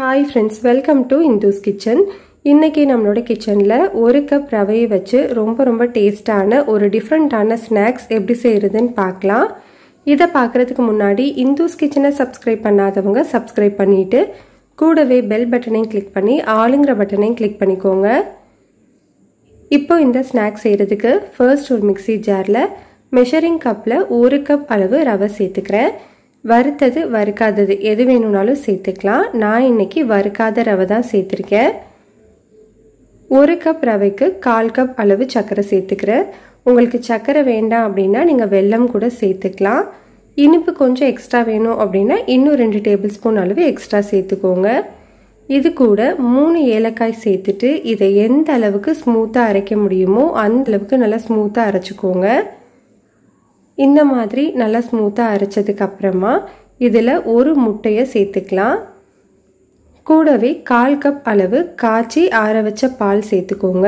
hi friends welcome to Indhu's kitchen இன்னைக்கு நம்மளோட கிச்சனில் ஒரு கப் ரவையை வச்சு ரொம்ப ரொம்ப டேஸ்டான ஒரு டிஃப்ரெண்ட்டான ஸ்நாக்ஸ் எப்படி செய்கிறதுன்னு பார்க்கலாம் இதை பார்க்குறதுக்கு முன்னாடி இந்துஸ் கிச்சனை சப்ஸ்கிரைப் பண்ணாதவங்க சப்ஸ்கிரைப் பண்ணிவிட்டு கூடவே பெல் பட்டனையும் கிளிக் பண்ணி ஆளுங்கிற பட்டனையும் கிளிக் பண்ணிக்கோங்க இப்போ இந்த ஸ்நாக்ஸ் செய்கிறதுக்கு ஃபர்ஸ்ட் ஒரு மிக்சி ஜாரில் மெஷரிங் கப்பில் ஒரு கப் அளவு ரவை சேர்த்துக்கிறேன் வறுத்தது வறுக்காதது எது வேணும்னாலும் சேர்த்துக்கலாம் நான் இன்னைக்கு வறுக்காத ரவை தான் சேர்த்துருக்கேன் ஒரு கப் ரவைக்கு கால் கப் அளவு சர்க்கரை சேர்த்துக்கிறேன் உங்களுக்கு சர்க்கரை வேண்டாம் அப்படின்னா நீங்கள் வெல்லம் கூட சேர்த்துக்கலாம் இனிப்பு கொஞ்சம் எக்ஸ்ட்ரா வேணும் அப்படின்னா இன்னும் ரெண்டு டேபிள் ஸ்பூன் அளவு எக்ஸ்ட்ரா சேர்த்துக்கோங்க இது கூட மூணு ஏலக்காய் சேர்த்துட்டு இதை எந்த அளவுக்கு ஸ்மூத்தாக அரைக்க முடியுமோ அந்த அளவுக்கு நல்லா ஸ்மூத்தாக அரைச்சிக்கோங்க இந்த மாதிரி நல்லா ஸ்மூத்தாக அரைச்சதுக்கு அப்புறமா இதில் ஒரு முட்டையை சேர்த்துக்கலாம் கூடவே கால் கப் அளவு காய்ச்சி ஆற வச்ச பால் சேர்த்துக்கோங்க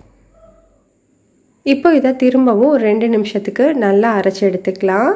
இப்போ இதை திரும்பவும் ஒரு ரெண்டு நிமிஷத்துக்கு நல்லா அரைச்சி எடுத்துக்கலாம்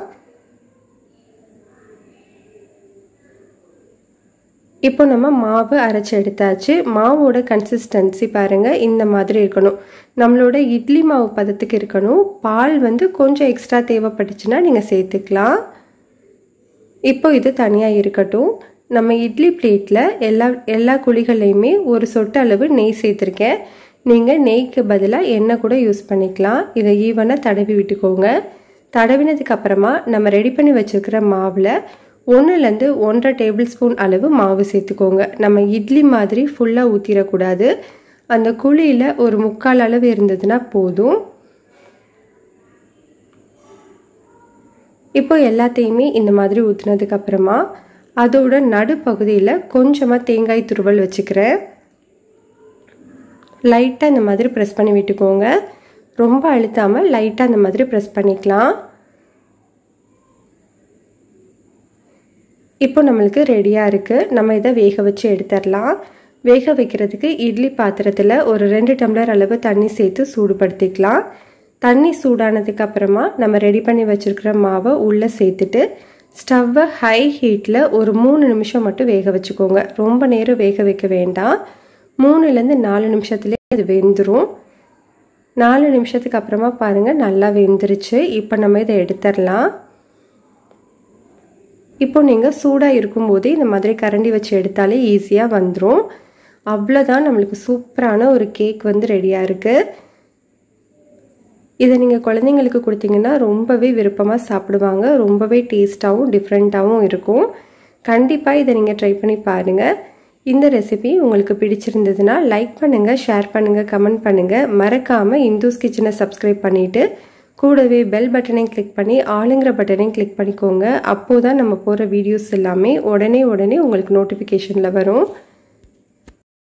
இப்போ நம்ம மாவு அரைச்சி எடுத்தாச்சு மாவோட கன்சிஸ்டன்சி பாருங்கள் இந்த மாதிரி இருக்கணும் நம்மளோட இட்லி மாவு பதத்துக்கு இருக்கணும் பால் வந்து கொஞ்சம் எக்ஸ்ட்ரா தேவைப்பட்டுச்சுன்னா நீங்கள் சேர்த்துக்கலாம் இப்போ இது தனியாக இருக்கட்டும் நம்ம இட்லி பிளேட்டில் எல்லா எல்லா குழிகள்லையுமே ஒரு சொட்டு அளவு நெய் சேர்த்துருக்கேன் நீங்கள் நெய்க்கு பதிலாக எண்ணெய் கூட யூஸ் பண்ணிக்கலாம் இதை ஈவனாக தடவி விட்டுக்கோங்க தடவினதுக்கு அப்புறமா நம்ம ரெடி பண்ணி வச்சுருக்கிற மாவில் ஒன்றுலேருந்து ஒன்றரை டேபிள் ஸ்பூன் அளவு மாவு சேர்த்துக்கோங்க நம்ம இட்லி மாதிரி ஃபுல்லாக ஊற்றிடக்கூடாது அந்த குழியில் ஒரு முக்கால் அளவு இருந்ததுன்னா போதும் இப்போ எல்லாத்தையுமே இந்த மாதிரி ஊற்றுனதுக்கு அப்புறமா அதோட நடுப்பகுதியில் கொஞ்சமாக தேங்காய் துருவல் வச்சுக்கிறேன் லைட்டாக இந்த மாதிரி ப்ரெஸ் பண்ணி விட்டுக்கோங்க ரொம்ப அழுத்தாமல் லைட்டாக இந்த மாதிரி ப்ரெஸ் பண்ணிக்கலாம் இப்போ நம்மளுக்கு ரெடியாக இருக்குது நம்ம இதை வேக வச்சு எடுத்துடலாம் வேக வைக்கிறதுக்கு இட்லி பாத்திரத்தில் ஒரு ரெண்டு டம்ளர் அளவு தண்ணி சேர்த்து சூடுபடுத்திக்கலாம் தண்ணி சூடானதுக்கு அப்புறமா நம்ம ரெடி பண்ணி வச்சுருக்கிற மாவை உள்ளே சேர்த்துட்டு ஸ்டவ்வை ஹை ஹீட்டில் ஒரு மூணு நிமிஷம் மட்டும் வேக வச்சுக்கோங்க ரொம்ப நேரம் வேக வைக்க வேண்டாம் மூணுலேருந்து நாலு நிமிஷத்துலேயே அது வெந்துடும் நாலு நிமிஷத்துக்கு அப்புறமா பாருங்கள் நல்லா வெந்துருச்சு இப்போ நம்ம இதை எடுத்துடலாம் இப்போ நீங்கள் சூடாக இருக்கும்போதே இந்த மாதிரி கரண்டி வச்சு எடுத்தாலே ஈஸியாக வந்துடும் அவ்வளோதான் நம்மளுக்கு சூப்பரான ஒரு கேக் வந்து ரெடியாக இருக்குது இதை நீங்கள் குழந்தைங்களுக்கு கொடுத்தீங்கன்னா ரொம்பவே விருப்பமாக சாப்பிடுவாங்க ரொம்பவே டேஸ்ட்டாகவும் டிஃப்ரெண்ட்டாகவும் இருக்கும் கண்டிப்பாக இதை நீங்கள் ட்ரை பண்ணி பாருங்கள் இந்த ரெசிபி உங்களுக்கு பிடிச்சிருந்ததுன்னா லைக் பண்ணுங்கள் ஷேர் பண்ணுங்கள் கமெண்ட் பண்ணுங்கள் மறக்காமல் இந்துஸ் கிச்சனை சப்ஸ்கிரைப் பண்ணிவிட்டு கூடவே பெல் பட்டனையும் கிளிக் பண்ணி ஆளுங்கிற பட்டனையும் கிளிக் பண்ணிக்கோங்க அப்போது தான் நம்ம போகிற வீடியோஸ் எல்லாமே உடனே உடனே உங்களுக்கு நோட்டிஃபிகேஷனில் வரும்